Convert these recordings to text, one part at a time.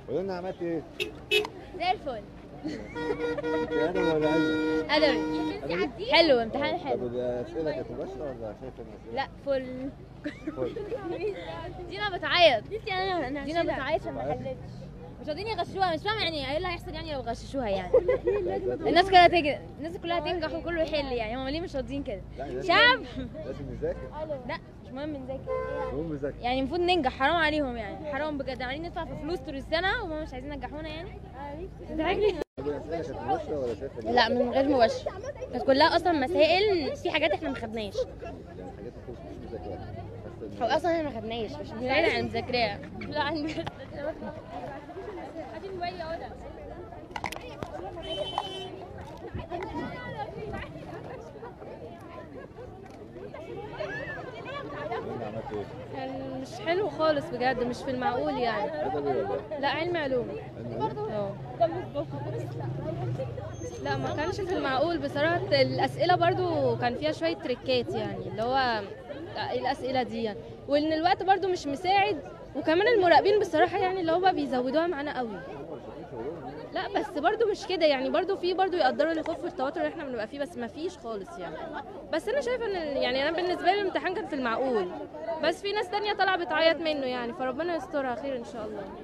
قولي لنا عملت ايه؟ زي الفل انت ادب ولا علم؟ ادبي حلو امتحان طب حلو الاسئله كانت مباشره ولا شايف الاسئله؟ لا فل فل. دينا بتعيط دينا بتعيط عشان ما حلتش مش راضيين يغششوها مش فاهم يعني ايه اللي هيحصل يعني لو غششوها يعني الناس كلها تنجح الناس كلها تنجح وكله يحل يعني هم ليه مش راضيين كده لا لازم- شعب لازم نذاكر لا مش مهم نذاكر المهم نذاكر يعني المفروض ننجح حرام عليهم يعني حرام بجد عمالين ندفع في فلوس طول السنه وهم مش عايزين ينجحونا يعني تضحكني طب الاسئله كانت مباشره ولا شايف ال- لا من غير مباشر كانت كلها اصلا مسائل في حاجات احنا ما خدناش يعني حاجات انت مش مذاكرها حاسة هو إن- اصلا احنا ما خدناش مش بعيد عن مذاكرها لا عندي قولي لنا عملت ايه؟ كان مش حلو خالص بجد مش في المعقول يعني ادبي ولا إيه؟ لا علم علوم علم علوم؟ اه لا ما كانش في المعقول بصراحة الأسئلة برضو كان فيها شوية تريكات يعني اللي هو ايه الأسئلة دي يعني وإن الوقت برضو مش مساعد وكمان المراقبين بصراحة يعني اللي هو بيزودوها معانا قوي لا بس برضو مش كده يعني برضو في برضو يقدروا الخوف والتوتر اللي احنا بنبقى فيه بس ما فيش خالص يعني بس انا شايفه ان يعني انا بالنسبه لي الامتحان كان في المعقول بس في ناس تانية طالعه بتعيط منه يعني فربنا يسترها خير ان شاء الله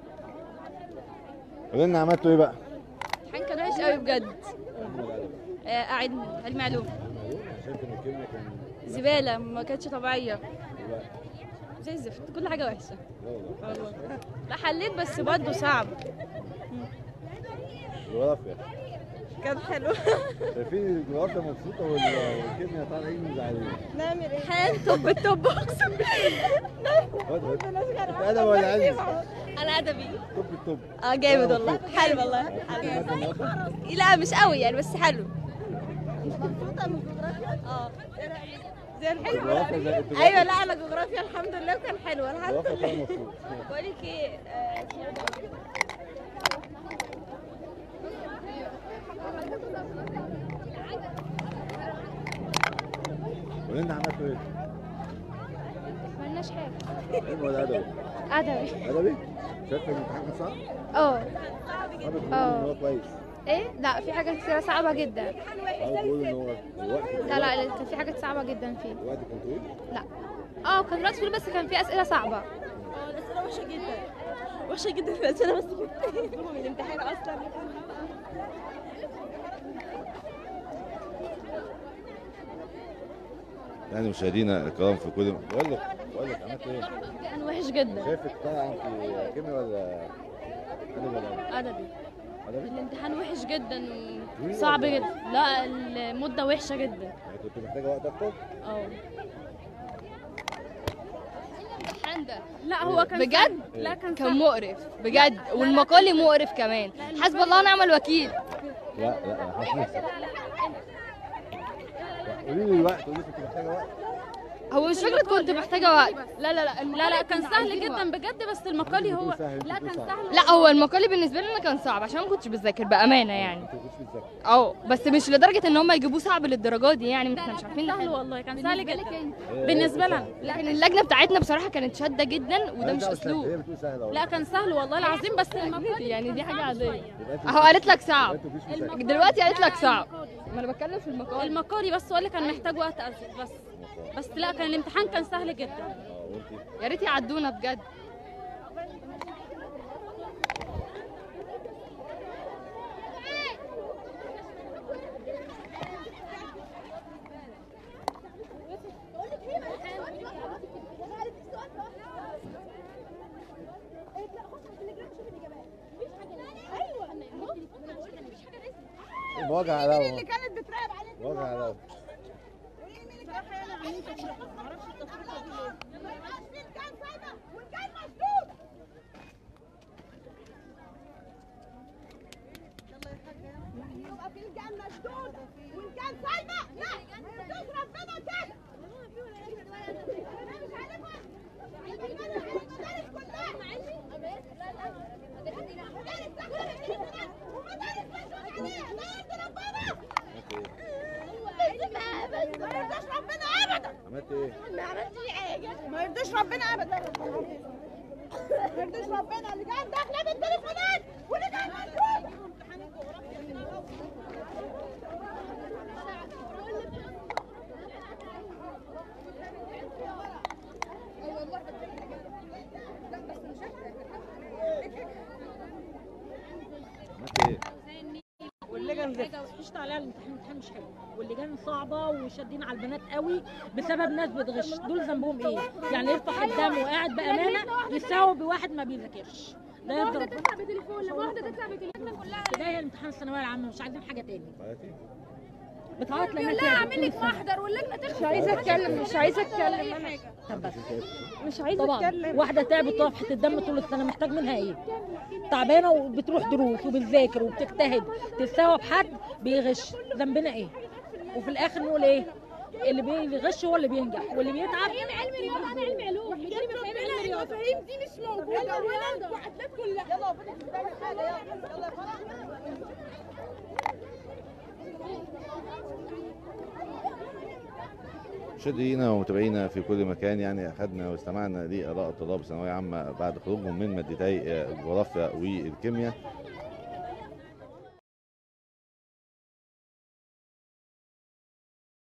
قولي لنا عملتوا ايه بقى؟ الامتحان كان وحش قوي بجد علم ولا ادب؟ آه، قاعد علم علوم علوم؟ أنا شايف ان الكلمه كان زباله ما كانتش طبيعيه لا زي الزفت كل حاجه وحشه لا والله لا حليت بس برضه صعب الجغرافيا كان حلو شايفين الجغرافيا مبسوطه وال- والكيمياء طالعين زعلانين نعمل امتحان توب التوب اقسم بالله خد خد انت ادب ولا علم؟ انا ادبي توب التوب اه جامد والله حلو والله المادة النهارده؟ لا مش قوي يعني بس حلو اه زي الحلو الجغرافيا زي انت ايوه لا انا جغرافيا الحمد لله وكان حلو الحمد الجغرافيا طالع مبسوط بقول لك ايه آه، اسمه ده. قولي لنا عملتوا ايه؟ مالناش حاجه علم ولا ادبي؟ ادبي ادبي؟ شايف الامتحان كان صعب؟ اه صعب بتقول اه. ان هو كويس ايه لا في حاجات كتير صعبه جدا صعب بتقول ان هو الوقت لا لا كان في حاجات صعبه جدا فيه الوقت كان طويل لا اه كان وقت طويل بس كان في اسئله صعبه اه الاسئله وحشه جدا وحشه جدا الاسئله بس من الامتحان اصلا يعني مشاهدينا الكرام في كل بقول لك بقول لك عملت ايه؟ كان وحش جدا شايفك طالعه في كيمياء ولا ادبي ولا ادبي؟ ادبي ادبي؟ الامتحان وحش جدا طويل صعب ولا- جدا لا المده وحشه جدا يعني كنت محتاجه وقت اكتر؟ اه الامتحان ده لا هو كان بجد لا كان كان مقرف بجد والمقالي مقرف كمان حسب الله ونعم الوكيل لا لا انا حاسس قولي لي الوقت قولي لي كنت محتاجه وقت هو مش فكره كنت محتاجه وقت لا لا لا لا لا كان سهل جدا بجد بس المقالي هو لا كان سهل لا هو المقالي بالنسبه لي انا كان صعب عشان ما كنتش بذاكر بامانه يعني انت ما كنتش بتذاكر اه بس مش لدرجه ان هم يجيبوه صعب للدرجه دي يعني احنا مش عارفين سهل نحل والله كان سهل جدا هي- بالنسبة هي لنا. سهلة. لكن اللجنه بتاعتنا بصراحه كانت شاده جدا وده مالهاش مش دعوة سهلة، اسلوب هي بتقول سهله أهو. لا كان سهل والله العظيم بس المقالي يعني دي حاجه عاديه يبقى انت اهو قالت لك يبقى صعب انت مش مذاكر دلوقتي قالت لك صعب ما انا بتكلم في المقالي المقالي بس هو اللي كان محتاج وقت أزيد بس بس لا كان الامتحان كان سهل جدا اه وانت يا ريت يعدونا بجد مواجهه على الهوا اللي كانت بتراقب عليك مواجهه على الهوا عملت ايه؟ ما يرضيش ربنا ابدا يرضيش ربنا اللي كان داخله بالتليفونات واللي كان مندوب عملت ايه؟ واللجان زفت قشطة عليها الامتحان الامتحان مش حلو واللجان صعبة وشادين على البنات قوي بسبب ناس بتغش دول ذنبهم ايه؟ يعني يرفع الدم وقاعد بأمانة يساوي بواحد ما بيذاكرش ده يفضل تطلع بتليفون لما واحده تطلع بتليفون كلها ده هي امتحان الثانوية العامة مش عايزين حاجة تاني حياتي بتعيط لما لا اعمل لك محضر واللجنه تخلص مش عايزه اتكلم مش عايزه اتكلم انا طب بس مش عايزه طبعا اتكلم واحدة تعبت طافحة الدم طول السنة محتاج منها ايه؟ تعبانة وبتروح دروس وبتذاكر وبتجتهد تتساوى بحد بيغش ذنبنا ايه؟ وفي الاخر نقول ايه؟ اللي بيغش هو اللي بينجح واللي بيتعب علم رياضه انا علم علوم مديني مفاهيم علم رياضه المفاهيم دي مش موجوده ولا المعادلات كلها يلا ربنا يستر حاجه يلا يلا يا فرح مشاهدينا ومتابعينا في كل مكان يعني اخذنا واستمعنا لاراء الطلاب ثانويه عامه بعد خروجهم من مادتي الجغرافيا والكيمياء